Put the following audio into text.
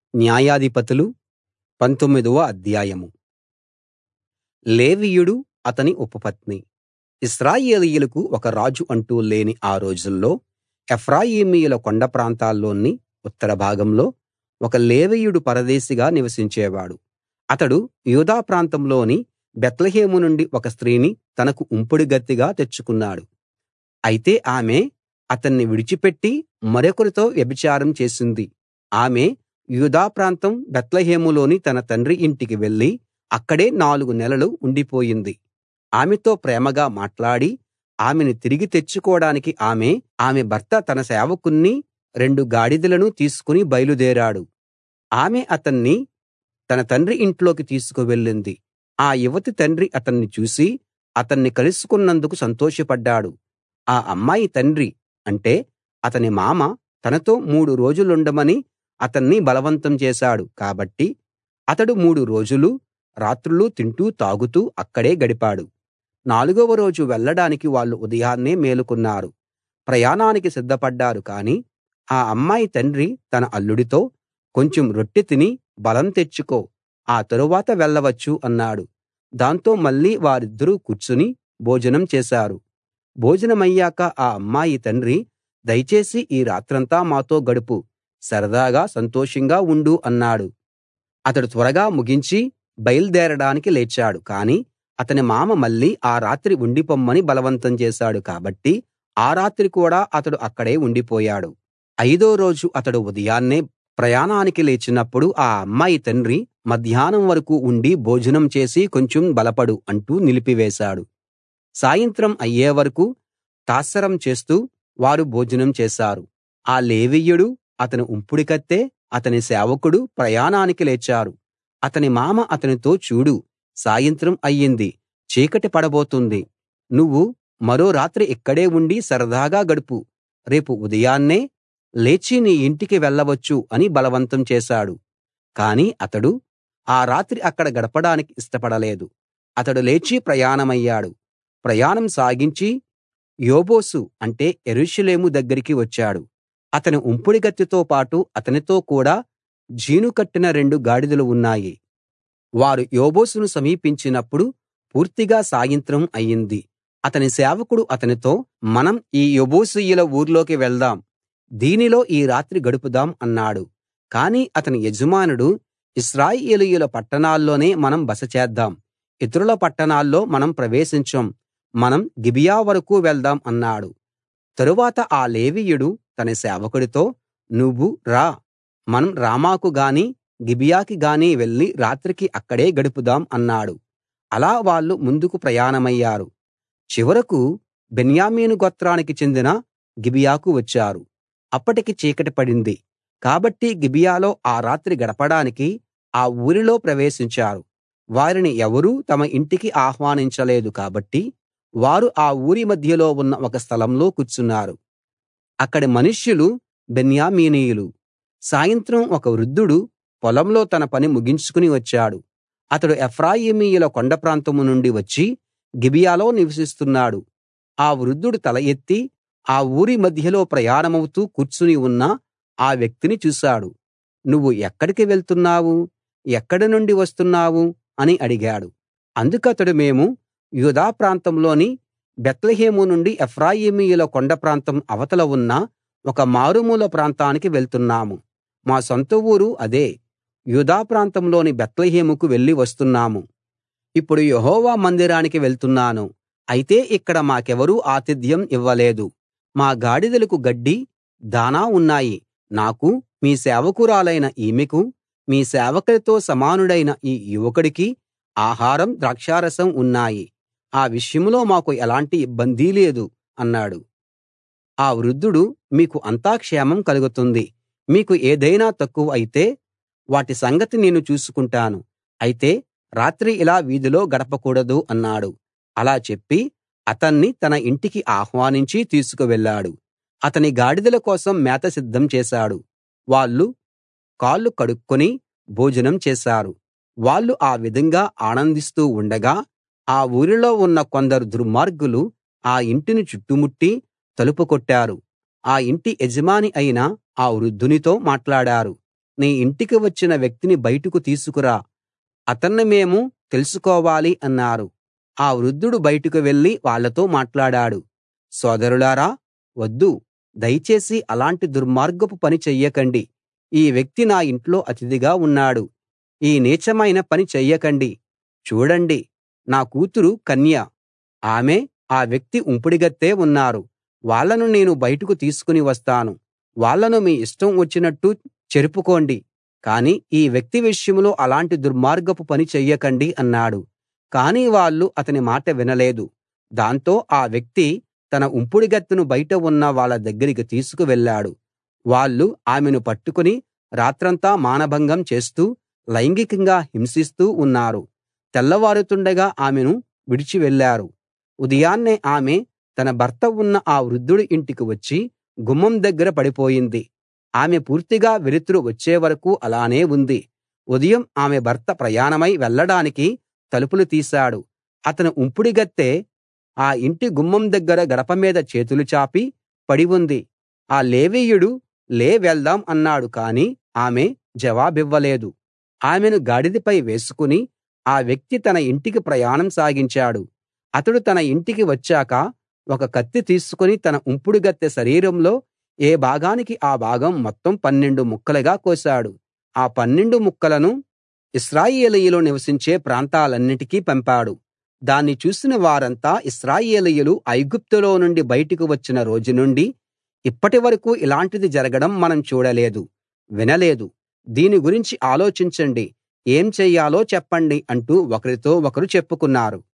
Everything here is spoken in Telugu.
న్యాయాధిపతులు పంతొమ్మిదవ అధ్యాయం లేవీయుడు అతని ఉపపత్ని ఇశ్రాయేలీయులకు ఒక రాజు అంటూ లేని ఆ రోజుల్లో ఎఫ్రాయిమీయుల కొండ ప్రాంతాల్లోని ఉత్తర భాగంలో ఒక లేవీయుడు పరదేశిగా నివసించేవాడు అతడు యూదా ప్రాంతంలోని బేత్లెహేము నుండి ఒక స్త్రీని తనకు ఉంపుడుగత్తెగా తెచ్చుకున్నాడు అయితే ఆమె అతన్ని విడిచిపెట్టి మరొకరితో వ్యభిచారం చేసింది ఆమె యూదా ప్రాంతం బేత్లెహేములోని తన తండ్రి ఇంటికి వెళ్లి అక్కడే నాలుగు నెలలు ఉండిపోయింది ఆమెతో ప్రేమగా మాట్లాడి ఆమెను తిరిగి తెచ్చుకోడానికి ఆమె ఆమె భర్త తన సేవకుణ్ణి రెండు గాడిదలను తీసుకుని బయలుదేరాడు ఆమె అతన్ని తన తండ్రి ఇంట్లోకి తీసుకు వెళ్ళింది ఆ యువతి తండ్రి అతన్ని చూసి అతన్ని కలుసుకున్నందుకు సంతోషపడ్డాడు ఆ అమ్మాయి తండ్రి అంటే అతని మామ తనతో మూడు రోజులుండమని అతన్ని బలవంతం చేశాడు కాబట్టి అతడు మూడు రోజులూ రాత్రులూ తింటూ తాగుతూ అక్కడే గడిపాడు నాలుగవ రోజు వెళ్ళడానికి వాళ్ళు ఉదయాన్నే మేలుకున్నారు ప్రయాణానికి సిద్ధపడ్డారు కాని ఆ అమ్మాయి తండ్రి తన అల్లుడితో కొంచెం రొట్టె తిని బలం తెచ్చుకో ఆ తరువాత వెళ్ళవచ్చు అన్నాడు దాంతో మళ్ళీ వారిద్దరూ కూర్చుని భోజనం చేశారు భోజనమయ్యాక ఆ అమ్మాయి తండ్రి దయచేసి ఈ రాత్రంతా మాతో గడుపు సరదాగా సంతోషంగా ఉండు అన్నాడు అతడు త్వరగా ముగించి బయల్దేరడానికి లేచాడు కాని అతని మామ మళ్ళీ ఆ రాత్రి ఉండిపొమ్మని బలవంతం చేశాడు కాబట్టి ఆ రాత్రి కూడా అతడు అక్కడే ఉండిపోయాడు ఐదో రోజు అతడు ఉదయాన్నే ప్రయాణానికి లేచినప్పుడు ఆ అమ్మాయి తండ్రి మధ్యాహ్నం వరకూ ఉండి భోజనం చేసి కొంచెం బలపడు అంటూ నిలిపివేశాడు సాయంత్రం అయ్యే వరకూ తాత్సారం చేస్తూ వారు భోజనం చేశారు ఆ లేవీయుడు అతని ఉంపుడుకత్తె అతని సేవకుడు ప్రయాణానికి లేచారు అతని మామ అతనితో చూడు సాయంత్రం అయ్యింది చీకటి పడబోతుంది నువ్వు మరో రాత్రి ఇక్కడే ఉండి సరదాగా గడుపు రేపు ఉదయాన్నే లేచి నీ ఇంటికి వెళ్ళవచ్చు అని బలవంతం చేశాడు కాని అతడు ఆ రాత్రి అక్కడ గడపడానికి ఇష్టపడలేదు అతడు లేచి ప్రయాణమయ్యాడు ప్రయాణం సాగించి యెబూసు అంటే యెరూషలేము దగ్గరికి వచ్చాడు అతని ఉంపుడుగత్తెతో పాటు అతనితో కూడా జీను కట్టిన రెండు గాడిదలు ఉన్నాయి వారు యెబూసును సమీపించినప్పుడు పూర్తిగా సాయంత్రం అయింది అతని సేవకుడు అతనితో మనం ఈ యెబూసీయుల ఊర్లోకి వెళ్దాం దీనిలో ఈ రాత్రి గడుపుదాం అన్నాడు కాని అతని యజమానుడు ఇశ్రాయేలీయుల పట్టణాల్లోనే మనం బస చేద్దాం ఇతరుల పట్టణాల్లో మనం ప్రవేశించం మనం గిబియా వరకూ వెళ్దాం అన్నాడు తరువాత ఆ లేవీయుడు తన సేవకుడితో నువ్వు రా మనం రామాకు గాని గిబియాకి గాని వెళ్లి రాత్రికి అక్కడే గడుపుదాం అన్నాడు అలా వాళ్ళు ముందుకు ప్రయాణమయ్యారు చివరకు బెన్యామీను గోత్రానికి చెందిన గిబియాకు వచ్చారు అప్పటికి చీకటి పడింది కాబట్టి గిబియాలో ఆ రాత్రి గడపడానికి ఆ ఊరిలో ప్రవేశించారు వారిని ఎవరూ తమ ఇంటికి ఆహ్వానించలేదు కాబట్టి వారు ఆ ఊరి మధ్యలో ఉన్న ఒక స్థలంలో కూర్చున్నారు అక్కడి మనుష్యులు బెన్యామీనీయులు సాయంత్రం ఒక వృద్ధుడు పొలంలో తన పని ముగించుకుని వచ్చాడు అతడు ఎఫ్రాయిమీయుల కొండ ప్రాంతం నుండి వచ్చి గిబియాలో నివసిస్తున్నాడు ఆ వృద్ధుడు తల ఎత్తి ఆ ఊరి మధ్యలో ప్రయాణమవుతూ కూర్చుని ఉన్న ఆ వ్యక్తిని చూశాడు నువ్వు ఎక్కడికి వెళ్తున్నావు ఎక్కడి నుండి వస్తున్నావు అని అడిగాడు అందుకతడు మేము యూదా ప్రాంతంలోని బేత్లెహేము నుండి ఎఫ్రాయిమీయుల కొండ ప్రాంతం అవతల ఉన్న ఒక మారుమూల ప్రాంతానికి వెళ్తున్నాము మా సొంత ఊరు అదే యూదా ప్రాంతంలోని బేత్లెహేముకు వెళ్ళి వస్తున్నాము ఇప్పుడు యెహోవా మందిరానికి వెళ్తున్నాను అయితే ఇక్కడ మాకెవరూ ఆతిథ్యం ఇవ్వలేదు మా గాడిదలకు గడ్డి దానా ఉన్నాయి నాకు మీ సేవకురాలైన ఈమెకు మీ సేవకులతో సమానుడైన ఈ యువకుడికి ఆహారం ద్రాక్షారసం ఉన్నాయి ఆ విషయంలో మాకు ఎలాంటి ఇబ్బందీ లేదు అన్నాడు ఆ వృద్ధుడు మీకు అంతా క్షేమం కలుగుతుంది మీకు ఏదైనా తక్కువ అయితే వాటి సంగతి నేను చూసుకుంటాను అయితే రాత్రి ఇలా వీధిలో గడపకూడదు అన్నాడు అలా చెప్పి అతన్ని తన ఇంటికి ఆహ్వానించి తీసుకువెళ్ళాడు అతని గాడిదల కోసం మేత సిద్ధం చేశాడు వాళ్ళు కాళ్ళు కడుక్కుని భోజనం చేశారు వాళ్ళు ఆ విధంగా ఆనందిస్తూ ఉండగా ఆ ఊరిలో ఉన్న కొందరు దుర్మార్గులు ఆ ఇంటిని చుట్టుముట్టి తలుపు కొట్టారు ఆ ఇంటి యజమాని అయిన ఆ వృద్ధునితో మాట్లాడారు నీ ఇంటికి వచ్చిన వ్యక్తిని బయటకు తీసుకురా అతన్ని మేము తెలుసుకోవాలి అన్నారు ఆ వృద్ధుడు బయటకు వెళ్లి వాళ్ళతో మాట్లాడాడు సోదరులారా వద్దు దయచేసి అలాంటి దుర్మార్గపు పని చెయ్యకండి ఈ వ్యక్తి నా ఇంట్లో అతిథిగా ఉన్నాడు ఈ నీచమైన పని చెయ్యకండి చూడండి నా కూతురు కన్య ఆమె ఆ వ్యక్తి ఉంపుడుగత్తె ఉన్నారు వాళ్ళను నేను బయటకు తీసుకుని వస్తాను వాళ్ళను మీ ఇష్టం వచ్చినట్టు చెరుపుకోండి కానీ ఈ వ్యక్తి విషయంలో అలాంటి దుర్మార్గపు పని చెయ్యకండి అన్నాడు కానీ వాళ్ళు అతని మాట వినలేదు దాంతో ఆ వ్యక్తి తన ఉంపుడుగత్తెను బయట ఉన్న వాళ్ళ దగ్గరికి తీసుకు వెళ్ళాడు వాళ్ళు ఆమెను పట్టుకుని రాత్రంతా మానభంగం చేస్తూ లైంగికంగా హింసిస్తూ ఉన్నారు తెల్లవారుతుండగా ఆమెను విడిచి వెళ్ళారు ఉదయాన్నే ఆమె తన భర్త ఉన్న ఆ వృద్ధుడి ఇంటికి వచ్చి గుమ్మం దగ్గర పడిపోయింది ఆమె పూర్తిగా వెలుతురు వచ్చే వరకూ అలానే ఉంది ఉదయం ఆమె భర్త ప్రయాణమై వెళ్ళడానికి తలుపులు తీశాడు అతని ఉంపుడుగత్తె ఆ ఇంటి గుమ్మం దగ్గర గడప మీద చేతులు చాపి పడి ఉంది ఆ లేవీయుడు లే వెళ్దాం అన్నాడు కానీ ఆమె జవాబివ్వలేదు ఆమెను గాడిదపై వేసుకుని ఆ వ్యక్తి తన ఇంటికి ప్రయాణం సాగించాడు అతడు తన ఇంటికి వచ్చాక ఒక కత్తి తీసుకుని తన ఉంపుడుగత్తె శరీరంలో ఏ భాగానికి ఆ భాగం మొత్తం పన్నెండు ముక్కలుగా కోశాడు ఆ పన్నెండు ముక్కలను ఇశ్రాయేలీయులు నివసించే ప్రాంతాలన్నిటికీ పంపాడు దాన్ని చూసిన వారంతా ఇశ్రాయేలీయులు ఐగుప్తులో నుండి బయటకు వచ్చిన రోజు నుండి ఇప్పటి వరకూ ఇలాంటిది జరగడం మనం చూడలేదు వినలేదు దీని గురించి ఆలోచించండి ఏం చెయ్యాలో చెప్పండి అంటూ ఒకరితో ఒకరు చెప్పుకున్నారు